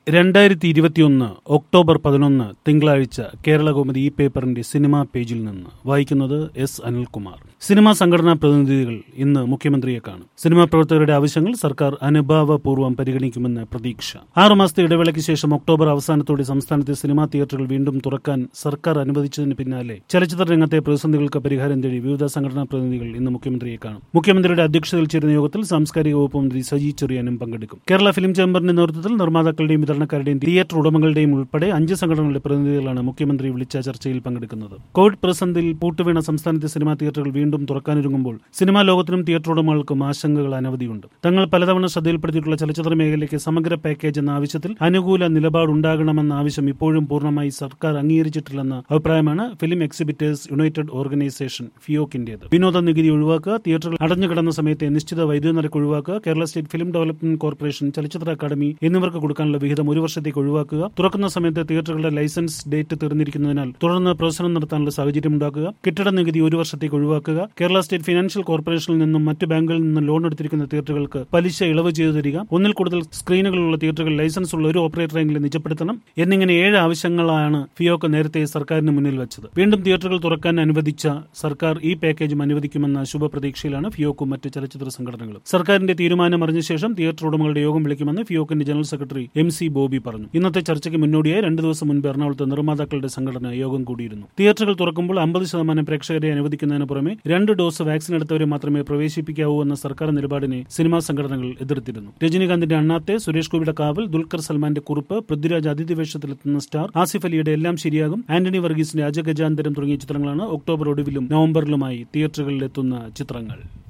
രണ്ടായിരത്തി ഇരുപത്തിയൊന്ന് ഒക്ടോബർ പതിനൊന്ന് തിങ്കളാഴ്ച കേരളകൗമുദി ഈ പേപ്പറിന്റെ സിനിമാ പേജിൽ നിന്ന് വായിക്കുന്നത് എസ് അനിൽകുമാർ സിനിമാ സംഘടനാ പ്രതിനിധികൾ ഇന്ന് മുഖ്യമന്ത്രിയെ കാണും സിനിമാ പ്രവർത്തകരുടെ ആവശ്യങ്ങൾ സർക്കാർ അനുഭാവപൂർവ്വം പരിഗണിക്കുമെന്ന് പ്രതീക്ഷ ആറുമാസത്തെ ഇടവേളയ്ക്ക് ശേഷം ഒക്ടോബർ അവസാനത്തോടെ സംസ്ഥാനത്തെ സിനിമാ തിയേറ്ററുകൾ വീണ്ടും തുറക്കാൻ സർക്കാർ അനുവദിച്ചതിന് പിന്നാലെ ചലച്ചിത്ര രംഗത്തെ പ്രതിസന്ധികൾക്ക് പരിഹാരം തേടി വിവിധ സംഘടനാ പ്രതിനിധികൾ ഇന്ന് മുഖ്യമന്ത്രിയെ കാണും മുഖ്യമന്ത്രിയുടെ അധ്യക്ഷതയിൽ ചേരുന്ന യോഗത്തിൽ സാംസ്കാരിക വകുപ്പ് മന്ത്രി സജി ചെറിയാനും പങ്കെടുക്കും കേരള ഫിലിം ചേംബറിന്റെ നേതൃത്വത്തിൽ നിർമ്മാതാക്കളുടെയും വിതരണക്കാരുടെയും തിയേറ്റർ ഉടമകളുടെയും ഉൾപ്പെടെ അഞ്ച് സംഘടനകളുടെ പ്രതിനിധികളാണ് മുഖ്യമന്ത്രി വിളിച്ച ചർച്ചയിൽ പങ്കെടുക്കുന്നത് കോവിഡ് പ്രതിസന്ധിയിൽ പൂട്ടുവീണ സംസ്ഥാനത്തെ സിനിമാ തിയേറ്ററുകൾ വീണ്ടും തുറക്കാനൊരുങ്ങുമ്പോൾ സിനിമാ ലോകത്തിനും തിയേറ്റർ ഉടമകൾക്കും ആശങ്കകൾ അനവധിയുണ്ട് തങ്ങൾ പലതവണ ശ്രദ്ധയിൽപ്പെടുത്തിയിട്ടുള്ള ചലച്ചിത്ര മേഖലയ്ക്ക് സമഗ്ര പാക്കേജ് എന്ന ആവശ്യത്തിൽ അനുകൂല നിലപാടുണ്ടാകണമെന്ന ആവശ്യം ഇപ്പോഴും പൂർണ്ണമായി സർക്കാർ അംഗീകരിച്ചിട്ടില്ലെന്ന അഭിപ്രായമാണ് ഫിലിം എക്സിബിറ്റേഴ്സ് യുണൈറ്റഡ് ഓർഗനൈസേഷൻ ഫിയോക്കിന്റേത് വിനോദ നികുതി ഒഴിവാക്കുക തിയേറ്ററുകൾ അടഞ്ഞുകിടന്ന സമയത്തെ നിശ്ചിത വൈദ്യുതി നിരക്ക് ഒഴിവാക്കുക Kerala state film development corporation ചലച്ചിത്ര അക്കാദമി എന്നിവർക്ക് കൊടുക്കാനുള്ള വിഹിതം ഒരു വർഷത്തേക്ക് ഒഴിവാക്കുക തുറക്കുന്ന സമയത്ത് തിയേറ്ററുകളുടെ ലൈസൻസ് ഡേറ്റ് തീർന്നിരിക്കുന്നതിനാൽ തുടർന്ന് പ്രവർത്തനം നടത്താനുള്ള സാഹചര്യം ഉണ്ടാക്കുക കെട്ടിട നികുതി ഒരു വർഷത്തേക്ക് ഒഴിവാക്കുക കേരള സ്റ്റേറ്റ് ഫിനാൻഷ്യൽ കോർപ്പറേഷനിൽ നിന്നും മറ്റ് ബാങ്കുകളിൽ നിന്നും ലോൺ എടുത്തിരിക്കുന്ന തിയേറ്ററുകൾക്ക് പലിശ ഇളവ് ചെയ്തു തരിക ഒന്നിൽ കൂടുതൽ സ്ക്രീനുകളുള്ള തിയേറ്ററുകൾ ലൈസൻസ് ഉള്ള ഒരു ഓപ്പറേറ്ററെങ്കിലും നിജപ്പെടുത്തണം എന്നിങ്ങനെ ഏഴ് ആവശ്യങ്ങളാണ് ഫിയോക്ക് നേരത്തെ സർക്കാരിന് മുന്നിൽ വെച്ചത് വീണ്ടും തിയേറ്ററുകൾ തുറക്കാൻ അനുവദിച്ച സർക്കാർ ഈ പാക്കേജും അനുവദിക്കുമെന്ന ശുഭപ്രതീക്ഷയിലാണ് ഫിയോക്കും മറ്റ് ചലച്ചിത്ര സംഘടനകളും സർക്കാരിന്റെ തീരുമാനം അറിഞ്ഞ ശേഷം തിയേറ്റർ ഉടമകളുടെ യോഗം വിളിക്കുമെന്ന് ഫിയോക്കിന്റെ general secretary M C Boby പറഞ്ഞു ഇന്നത്തെ ചർച്ചയ്ക്ക് മുന്നോടിയായി രണ്ടു ദിവസം മുൻപ് എറണാകുളത്ത് നിർമ്മാതാക്കളുടെ സംഘടന യോഗം കൂടിയിരുന്നു തിയേറ്ററുകൾ തുറക്കുമ്പോൾ അമ്പത് ശതമാനം പ്രേക്ഷകരെ അനുവദിക്കുന്നതിന് പുറമെ രണ്ട് ഡോസ് വാക്സിൻ എടുത്തവരെ മാത്രമേ പ്രവേശിപ്പിക്കാവൂ എന്ന സർക്കാർ നിലപാടിനെ സിനിമാ സംഘടനകൾ എതിർത്തിരുന്നു രജനീകാന്തിന്റെ അണ്ണാത്തെ സുരേഷ് ഗോപിയുടെ കാവൽ ദുൽഖർ സൽമാന്റെ കുറിപ്പ് പൃഥ്വിരാജ് അതിഥി വേഷത്തിലെത്തുന്ന സ്റ്റാർ ആസിഫ് അലിയുടെ എല്ലാം ശരിയാകും ആന്റണി വർഗീസിന്റെ അജഗജാന്തരം തുടങ്ങിയ ചിത്രങ്ങളാണ് ഒക്ടോബർ ഒടുവിലും നവംബറിലുമായി തിയേറ്ററുകളിലെത്തുന്ന ചിത്രങ്ങൾ